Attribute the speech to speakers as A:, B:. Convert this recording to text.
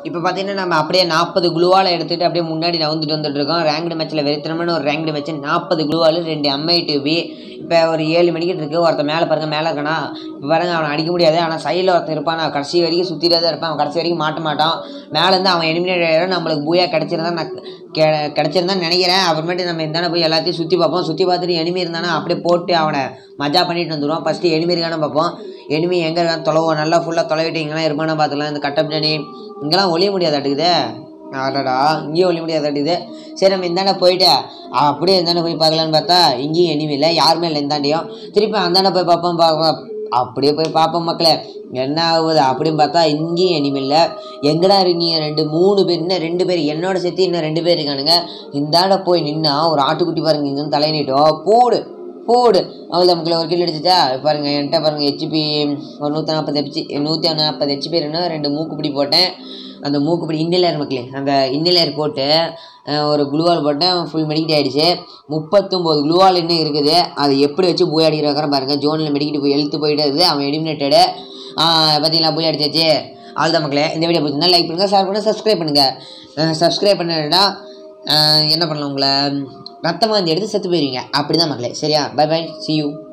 A: இப்போ பார்த்தீங்கன்னா நம்ம அப்படியே நாற்பது குளுவால் எடுத்துகிட்டு அப்படியே முன்னாடி நவுந்துட்டு வந்துட்டு இருக்கோம் ரேங்க்டு மேட்ச்சில் வெறித்தனமான ஒரு ரேங்க்டு மேட்ச் நாற்பது குளுவால் ரெண்டு எம்ஐ டிவி இப்போ ஒரு ஏழு மணிக்கிட்டு இருக்கு ஒருத்தன் மேலே பாருங்க மேலே இருக்கானா இப்போ பாருங்க அவனை அடிக்க முடியாது ஆனால் சைடில் ஒருத்தன் இருப்பான் நான் கடைசி வரைக்கும் சுற்றிட்டு தான் இருப்பான் அவன் கடைசி வரைக்கும் மாட்ட மாட்டான் மேலேருந்து அவன் எலிமினேட் ஆகிடும் நம்மளுக்கு பூயா கிடச்சிருந்தா நான் கெ கிடச்சிருந்தான்னு நினைக்கிறேன் அப்புறமேட்டு நம்ம இந்தாண்ட போய் எல்லாத்தையும் சுற்றி பார்ப்போம் சுற்றி பார்த்துட்டு எனிமி இருந்தானா அப்படியே போட்டு அவனை மஜா பண்ணிட்டு வந்துடுவோம் ஃபஸ்ட்டு எனிமி இருக்கானு பார்ப்போம் எனிமி எங்கே இருக்கான்னு தொலைவோம் நல்லா ஃபுல்லாக தொலைவிட்டு இங்கெல்லாம் இருப்பானு பார்த்துக்கலாம் இந்த கட்ட பின்னாடி இங்கெல்லாம் ஒளிய முடியாதாட்டுக்குதே அடடா இங்கேயும் ஒளிய முடியாதாட்டுக்குது சரி நம்ம இந்தாண்ட போயிட்டு அப்படியே இந்தாண்ட போய் பார்க்கலான்னு பார்த்தா இங்கேயும் எனிமி இல்லை யாருமே இல்லை இந்தாண்டியும் திருப்பி அந்தாண்ட போய் பார்ப்போம் பார்ப்போம் அப்படியே போய் பார்ப்போம் மக்களே என்ன ஆகுது அப்படின்னு பார்த்தா இங்கேயும் எனிமி இல்லை எங்கடா இருக்கீங்க ரெண்டு மூணு பேர் இன்னும் ரெண்டு பேர் என்னோட சேர்த்து இன்னும் ரெண்டு பேர் இருக்கானுங்க இந்தாண்ட போய் நின்னா ஒரு ஆட்டுக்குட்டி பாருங்க இங்கே தலை நீட்டும் போடு போடு அவ்வளோ நமக்குள்ள ஒரு கில் அடிச்சுட்டா பாருங்க என்கிட்ட பாருங்க ஹெச்பி ஒரு நூற்றி நாற்பது ஹெச்பி நூற்றி நாற்பது ஹெச்பி இருந்தா ரெண்டு மூக்குப்பிடி போட்டேன் அந்த மூக்குப்பிடி இன்னிலேயர் மக்களே அந்த இன்னிலேயர் போட்டு அஹ், ஒரு குளுவால் போட்டேன் ஃபுல் மெடிக்கிட் ஆகிடுச்சு முப்பத்தொம்போது குளுவால் இன்னும் இருக்குது அதை எப்படி வச்சு போய் அடிக்கிறாங்க பாருங்க ஜோனில் மெடிக்கிட்டு போய் எழுத்து போயிட்டு இருக்குது அவன் எலிமினேட்டடு பார்த்தீங்களா போய் அடிச்சாச்சு அவ்வளோதான் மக்களே இந்த வீடியோ பிடிச்சிருந்தா லைக் பண்ணுங்கள் ஷேர் பண்ணுங்கள் சப்ஸ்கிரைப் பண்ணுங்கள் சப்ஸ்கிரைப் பண்ணா என்ன பண்ணலாம் உங்களை ரத்தமாக எடுத்து செத்து போயிருவீங்க அப்படி தான் மக்களே சரியா பை பை see you